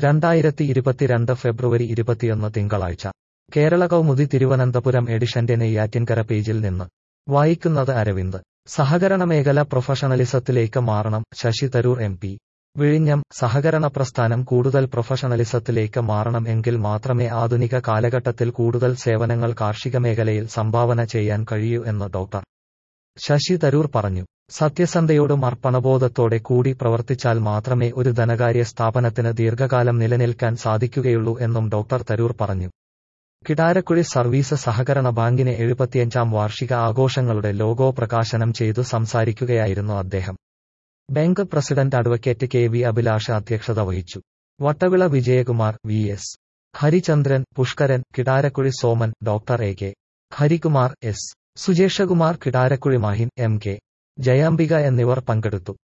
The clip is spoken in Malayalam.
രണ്ടായിരത്തി ഇരുപത്തിരണ്ട് ഫെബ്രുവരി ഇരുപത്തിയൊന്ന് തിങ്കളാഴ്ച കേരള കൗമുദി തിരുവനന്തപുരം എഡിഷന്റെ നെയ്യാറ്റിൻകര പേജിൽ നിന്ന് വായിക്കുന്നത് അരവിന്ദ് സഹകരണ മേഖല പ്രൊഫഷണലിസത്തിലേക്ക് മാറണം ശശി തരൂർ എം പി വിഴിഞ്ഞം സഹകരണ പ്രസ്ഥാനം കൂടുതൽ പ്രൊഫഷണലിസത്തിലേക്ക് മാറണം എങ്കിൽ മാത്രമേ ആധുനിക കാലഘട്ടത്തിൽ കൂടുതൽ സേവനങ്ങൾ കാർഷിക മേഖലയിൽ സംഭാവന ചെയ്യാൻ കഴിയൂ എന്ന് ഡോക്ടർ ശശി തരൂർ പറഞ്ഞു സത്യസന്ധയോടും അർപ്പണബോധത്തോടെ കൂടി പ്രവർത്തിച്ചാൽ മാത്രമേ ഒരു ധനകാര്യ സ്ഥാപനത്തിന് ദീർഘകാലം നിലനിൽക്കാൻ സാധിക്കുകയുള്ളൂ എന്നും ഡോക്ടർ തരൂർ പറഞ്ഞു കിടാരക്കുഴി സർവീസ് സഹകരണ ബാങ്കിന് എഴുപത്തിയഞ്ചാം വാർഷിക ആഘോഷങ്ങളുടെ ലോഗോ പ്രകാശനം ചെയ്തു സംസാരിക്കുകയായിരുന്നു അദ്ദേഹം bank president advocate K V Abhilash അധ്യക്ഷത വഹിച്ചു Vattavila Vijayakumar V S Harichandran Pushkaran Kidarakkuzhi Soman doctor A K Harikumar S Sujeshakumar Kidarakkuzhi Mahin M K Jayambika എന്നിവർ പങ്കെടുത്തു